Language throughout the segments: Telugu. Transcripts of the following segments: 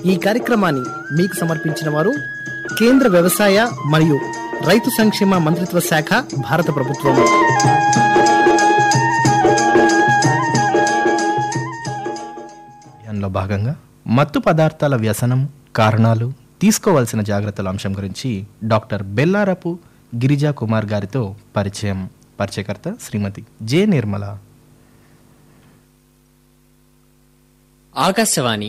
ఈ కార్యక్రమాన్ని మీకు సమర్పించిన వారు కేంద్ర వ్యవసాయ మరియు రైతు సంక్షేమ మంత్రిత్వ శాఖ భారత ప్రభుత్వం అభియాన్లో భాగంగా మత్తు పదార్థాల వ్యసనం కారణాలు తీసుకోవాల్సిన జాగ్రత్తల అంశం గురించి డాక్టర్ బెల్లారపు గిరిజా కుమార్ గారితో పరిచయం పరిచయకర్త శ్రీమతి జె నిర్మల ఆకాశవాణి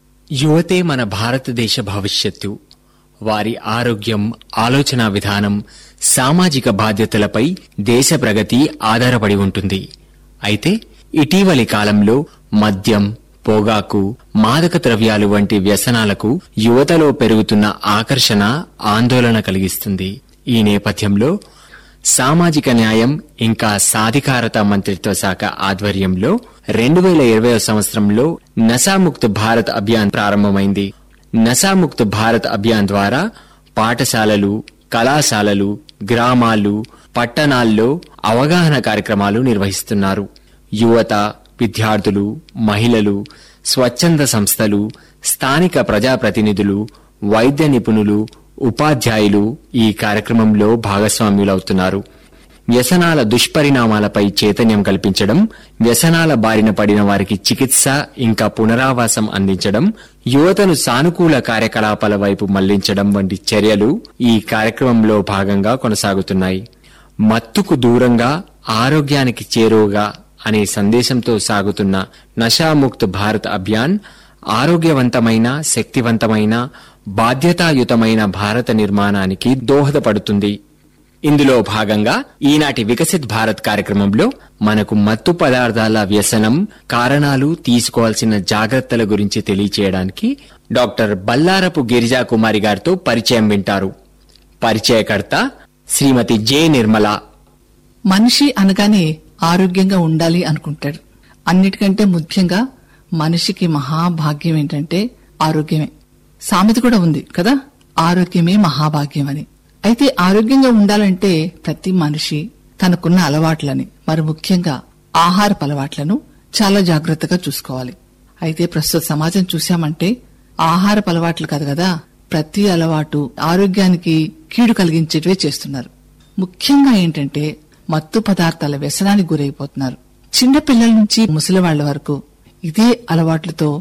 యువతే మన భారతదేశ భవిష్యత్తు వారి ఆరోగ్యం ఆలోచన విధానం సామాజిక బాధ్యతలపై దేశ ప్రగతి ఆధారపడి ఉంటుంది అయితే ఇటీవలి కాలంలో మద్యం పొగాకు మాదక ద్రవ్యాలు వంటి వ్యసనాలకు యువతలో పెరుగుతున్న ఆకర్షణ ఆందోళన కలిగిస్తుంది ఈ నేపథ్యంలో సామాజిక న్యాయం ఇంకా సాధికారత మంత్రిత్వ శాఖ ఆధ్వర్యంలో రెండు వేల ఇరవై సంవత్సరంలో నశాముక్త్ భారత్ అభియాన్ ప్రారంభమైంది నశాముక్త్ భారత్ అభియాన్ ద్వారా పాఠశాలలు కళాశాలలు గ్రామాలు పట్టణాల్లో అవగాహన కార్యక్రమాలు నిర్వహిస్తున్నారు యువత విద్యార్థులు మహిళలు స్వచ్ఛంద సంస్థలు స్థానిక ప్రజాప్రతినిధులు వైద్య నిపుణులు ఉపాధ్యాయులు ఈ కార్యక్రమంలో భాగస్వామ్యులవుతున్నారు వ్యసనాల దుష్పరిణామాలపై చైతన్యం కల్పించడం వ్యసనాల బారిన పడిన వారికి చికిత్స ఇంకా పునరావాసం అందించడం యువతను సానుకూల కార్యకలాపాల వైపు మళ్లించడం వంటి చర్యలు ఈ కార్యక్రమంలో భాగంగా కొనసాగుతున్నాయి మత్తుకు దూరంగా ఆరోగ్యానికి చేరువగా అనే సందేశంతో సాగుతున్న నషాముక్త్ భారత్ అభియాన్ ఆరోగ్యవంతమైన శక్తివంతమైన బాధ్యతాయుతమైన భారత నిర్మాణానికి దోహదపడుతుంది ఇందులో భాగంగా ఈనాటి వికసిత్ భారత్ కార్యక్రమంలో మనకు మత్తు పదార్థాల వ్యసనం కారణాలు తీసుకోవాల్సిన జాగ్రత్తల గురించి తెలియచేయడానికి డాక్టర్ బల్లారపు గిరిజా కుమారి గారితో పరిచయం వింటారు పరిచయకర్త శ్రీమతి జె నిర్మల మనిషి అనగానే ఆరోగ్యంగా ఉండాలి అనుకుంటాడు అన్నిటికంటే ముఖ్యంగా మనిషికి మహాభాగ్యం ఏంటంటే ఆరోగ్యమే సామెత కూడా ఉంది కదా ఆరోగ్యమే మహాభాగ్యం అని అయితే ఆరోగ్యంగా ఉండాలంటే ప్రతి మనిషి తనకున్న అలవాట్లని మరి ముఖ్యంగా ఆహారపు అలవాట్లను చాలా జాగ్రత్తగా చూసుకోవాలి అయితే ప్రస్తుత సమాజం చూశామంటే ఆహారపు అలవాట్లు కాదు కదా ప్రతి అలవాటు ఆరోగ్యానికి కీడు కలిగించేటివే చేస్తున్నారు ముఖ్యంగా ఏంటంటే మత్తు పదార్థాల వ్యసనానికి గురైపోతున్నారు చిన్న పిల్లల నుంచి ముసలి వాళ్ల వరకు ఇదే అలవాట్లతో